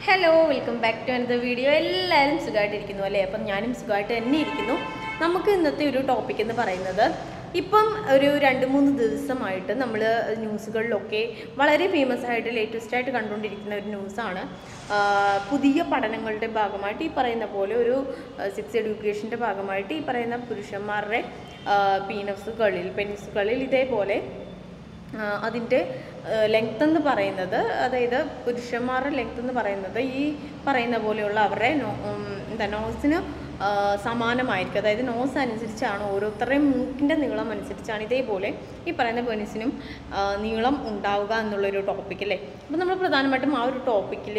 hello welcome back to another video എല്ലാവരും സുഖമായിട്ടിരിക്കുന്നു അല്ലേ അപ്പം ഞാനും സുഖമായിട്ട് തന്നെ ഇരിക്കുന്നു നമുക്ക് ഇന്നത്തെ ഒരു ടോപ്പിക് എന്ന് പറയുന്നത് ഇപ്പം ഒരു രണ്ട് മൂന്ന് ദിവസമായിട്ട് നമ്മൾ ന്യൂസുകളിലൊക്കെ വളരെ ഫേമസ് ആയിട്ട് ലേറ്റസ്റ്റ് ആയിട്ട് കണ്ടുകൊണ്ടിരിക്കുന്ന ഒരു ന്യൂസാണ് പുതിയ പഠനങ്ങളുടെ ഭാഗമായിട്ട് ഈ പറയുന്ന പോലെ ഒരു സെക്സ് എഡ്യൂക്കേഷൻ്റെ ഭാഗമായിട്ട് ഈ പറയുന്ന പുരുഷന്മാരുടെ പീനസുകളിൽ പെനിസുകളിൽ ഇതേപോലെ അതിൻ്റെ ലെങ്ത് എന്ന് പറയുന്നത് അതായത് പുരുഷന്മാരുടെ ലെങ്ത് എന്ന് പറയുന്നത് ഈ പറയുന്ന പോലെയുള്ള അവരുടെ നോ ഉം, എന്താ നോസിന് സമാനമായിരിക്കും അതായത് നോസ് അനുസരിച്ചാണ് ഓരോരുത്തരുടെയും മൂക്കിൻ്റെ നീളം അനുസരിച്ചാണ് ഇതേപോലെ ഈ പറയുന്ന പെനിസിനും നീളം ഉണ്ടാവുക എന്നുള്ളൊരു ടോപ്പിക് അല്ലേ അപ്പോൾ നമ്മൾ പ്രധാനമായിട്ടും ആ ഒരു ടോപ്പിക്കിൽ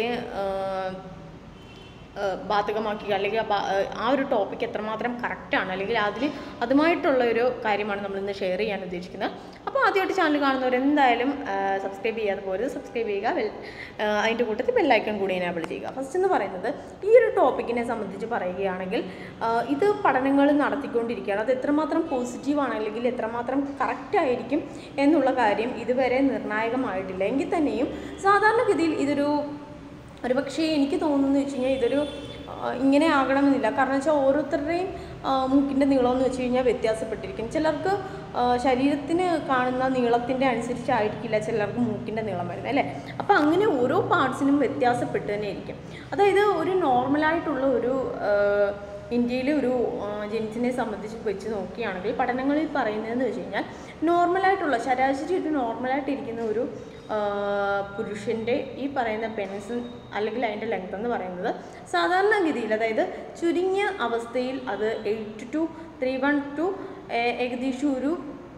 ബാധകമാക്കുക അല്ലെങ്കിൽ ആ ബാ- ആ ഒരു ടോപ്പിക് എത്രമാത്രം കറക്റ്റാണ് അല്ലെങ്കിൽ അതിൽ അതുമായിട്ടുള്ള ഒരു കാര്യമാണ് നമ്മൾ ഇന്ന് ഷെയർ ചെയ്യാൻ ഉദ്ദേശിക്കുന്നത് അപ്പോൾ ആദ്യമായിട്ട് ചാനൽ കാണുന്നവർ എന്തായാലും സബ്സ്ക്രൈബ് ചെയ്യാതെ പോരുത് സബ്സ്ക്രൈബ് ചെയ്യുക ബെൽ അതിൻ്റെ കൂട്ടത്തിൽ ബെല്ലൈക്കൺ കൂടി എനാബിൾ ചെയ്യുക ഫസ്റ്റ് എന്ന് പറയുന്നത് ഈ ഒരു ടോപ്പിക്കിനെ സംബന്ധിച്ച് പറയുകയാണെങ്കിൽ ആ, ഇത് പഠനങ്ങൾ നടത്തിക്കൊണ്ടിരിക്കുകയാണ് അത് എത്രമാത്രം പോസിറ്റീവാണ് അല്ലെങ്കിൽ എത്രമാത്രം കറക്റ്റ് ആയിരിക്കും എന്നുള്ള കാര്യം ഇതുവരെ നിർണായകമായിട്ടില്ല എങ്കിൽ തന്നെയും സാധാരണഗതിയിൽ ഇതൊരു ഒരു പക്ഷേ എനിക്ക് തോന്നുന്നു വെച്ച് കഴിഞ്ഞാൽ ഇതൊരു ആ, ഇങ്ങനെ ആകണമെന്നില്ല കാരണം വെച്ചാൽ ഓരോരുത്തരുടെയും ആ, മൂക്കിൻ്റെ നീളം എന്ന് വെച്ച് കഴിഞ്ഞാൽ വ്യത്യാസപ്പെട്ടിരിക്കും ചിലർക്ക് ആ, ശരീരത്തിന് കാണുന്ന നീളത്തിൻ്റെ അനുസരിച്ചായിരിക്കില്ല ചിലർക്ക് മൂക്കിൻ്റെ നീളം വരുന്നത് അല്ലേ അപ്പോൾ അങ്ങനെ ഓരോ പാർട്സിനും വ്യത്യാസപ്പെട്ട് തന്നെ ഇരിക്കും അതായത് ഒരു നോർമലായിട്ടുള്ള ഒരു ഇന്ത്യയിലെ ഒരു ജെൻസിനെ സംബന്ധിച്ച് വെച്ച് നോക്കുകയാണെങ്കിൽ പഠനങ്ങളിൽ പറയുന്നതെന്ന് വെച്ച് കഴിഞ്ഞാൽ നോർമലായിട്ടുള്ള ശരാശരി ഒരു നോർമലായിട്ട് ഇരിക്കുന്ന ഒരു ആ, പുരുഷൻ്റെ ഈ പറയുന്ന പെൻസിൽ അല്ലെങ്കിൽ അതിൻ്റെ ലെങ്ത് എന്ന് പറയുന്നത് സാധാരണഗതിയിൽ അതായത് ചുരുങ്ങിയ അവസ്ഥയിൽ അത് eight two three one two ഏകദേശം ഒരു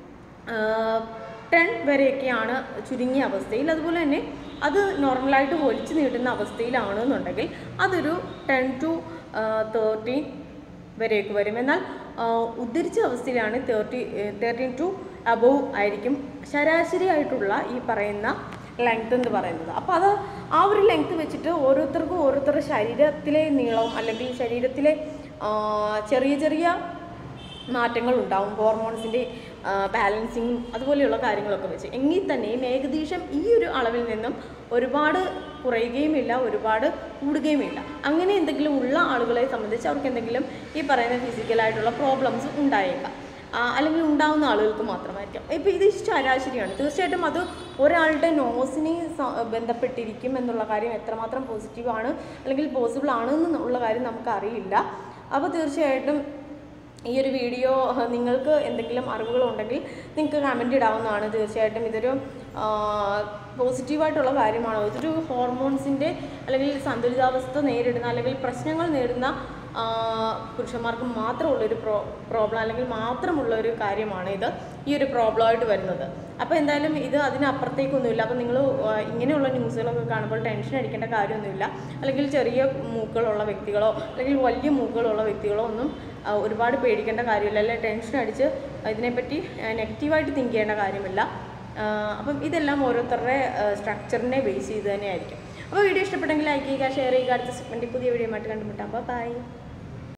ടെൻ വരെയൊക്കെയാണ് ചുരുങ്ങിയ അവസ്ഥയിൽ അതുപോലെ തന്നെ അത് നോർമലായിട്ട് വലിച്ചു നീട്ടുന്ന അവസ്ഥയിലാണ് എന്നുണ്ടെങ്കിൽ അതൊരു ടെൻ ടു തേർട്ടീൻ വരെയൊക്കെ വരും എന്നാൽ ആ, ഉദ്ധരിച്ച അവസ്ഥയിലാണ് തേർട്ടി തേർട്ടീൻ ടു അബോവ് ആയിരിക്കും ശരാശരി ആയിട്ടുള്ള ഈ പറയുന്ന ലെങ്ത് എന്ന് പറയുന്നത് അപ്പോൾ അത് ആ ഒരു ലെങ്ത് വെച്ചിട്ട് ഓരോരുത്തർക്കും ഓരോരുത്തരുടെ ശരീരത്തിലെ നീളം അല്ലെങ്കിൽ ശരീരത്തിലെ ആ, ചെറിയ ചെറിയ മാറ്റങ്ങൾ ഉണ്ടാവും ഹോർമോൺസിൻ്റെ ബാലൻസിങ്ങും അതുപോലെയുള്ള കാര്യങ്ങളൊക്കെ വെച്ച് എങ്കിൽ തന്നെയും ഏകദേശം ഈ ഒരു അളവിൽ നിന്നും ഒരുപാട് കുറയുകയുമില്ല ഒരുപാട് കൂടുകയുമില്ല അങ്ങനെ എന്തെങ്കിലും ഉള്ള ആളുകളെ സംബന്ധിച്ച് അവർക്ക് എന്തെങ്കിലും ഈ പറയുന്ന ഫിസിക്കലായിട്ടുള്ള പ്രോബ്ലംസ് ഉണ്ടായേക്കാം ആ, അല്ലെങ്കിൽ ഉണ്ടാവുന്ന ആളുകൾക്ക് മാത്രമായിരിക്കും ഇപ്പോൾ ഇത് ശരാശരിയാണ് തീർച്ചയായിട്ടും അത് ഒരാളുടെ നോസിനെ സ- ബന്ധപ്പെട്ടിരിക്കും എന്നുള്ള കാര്യം എത്രമാത്രം പോസിറ്റീവ് ആണ് അല്ലെങ്കിൽ പോസിബിൾ ആണ് എന്നുള്ള കാര്യം നമുക്കറിയില്ല അപ്പോൾ തീർച്ചയായിട്ടും ഈ ഒരു വീഡിയോ അഹ്, നിങ്ങൾക്ക് എന്തെങ്കിലും അറിവുകളുണ്ടെങ്കിൽ നിങ്ങൾക്ക് കമൻ്റ് ഇടാവുന്നതാണ് തീർച്ചയായിട്ടും ഇതൊരു പോസിറ്റീവായിട്ടുള്ള കാര്യമാണ് ഇതൊരു ഹോർമോൺസിൻ്റെ അല്ലെങ്കിൽ സന്തുലിതാവസ്ഥ നേരിടുന്ന അല്ലെങ്കിൽ പ്രശ്നങ്ങൾ നേരിടുന്ന ആ, പുരുഷന്മാർക്ക് മാത്രമുള്ളൊരു പ്രോ പ്രോബ്ലം അല്ലെങ്കിൽ മാത്രമുള്ള ഒരു കാര്യമാണ് ഇത് ഈ ഒരു പ്രോബ്ലമായിട്ട് വരുന്നത് അപ്പോൾ എന്തായാലും ഇത് അതിനപ്പുറത്തേക്കൊന്നുമില്ല അപ്പോൾ നിങ്ങൾ ഇങ്ങനെയുള്ള ന്യൂസുകളൊക്കെ കാണുമ്പോൾ ടെൻഷൻ അടിക്കേണ്ട കാര്യമൊന്നുമില്ല അല്ലെങ്കിൽ ചെറിയ മൂക്കുകളുള്ള വ്യക്തികളോ അല്ലെങ്കിൽ വലിയ മൂക്കുകളുള്ള വ്യക്തികളോ ഒന്നും ആ, ഒരുപാട് പേടിക്കേണ്ട കാര്യമില്ല അല്ലെങ്കിൽ ടെൻഷൻ അടിച്ച് ഇതിനെപ്പറ്റി നെഗറ്റീവായിട്ട് തിങ്ക് ചെയ്യേണ്ട കാര്യമില്ല ആ, അപ്പം ഇതെല്ലാം ഓരോരുത്തരുടെ സ്ട്രക്ചറിനെ ബേസ് ചെയ്ത് തന്നെയായിരിക്കും അപ്പോൾ വീഡിയോ ഇഷ്ടപ്പെട്ടെങ്കിൽ ലൈക്ക് ചെയ്യുക ഷെയർ ചെയ്യുക അടുത്ത സെഗ്മെൻറ്റിൽ പുതിയ വീഡിയോ ആയിട്ട് കണ്ടുമുട്ടാം അപ്പോൾ ബൈ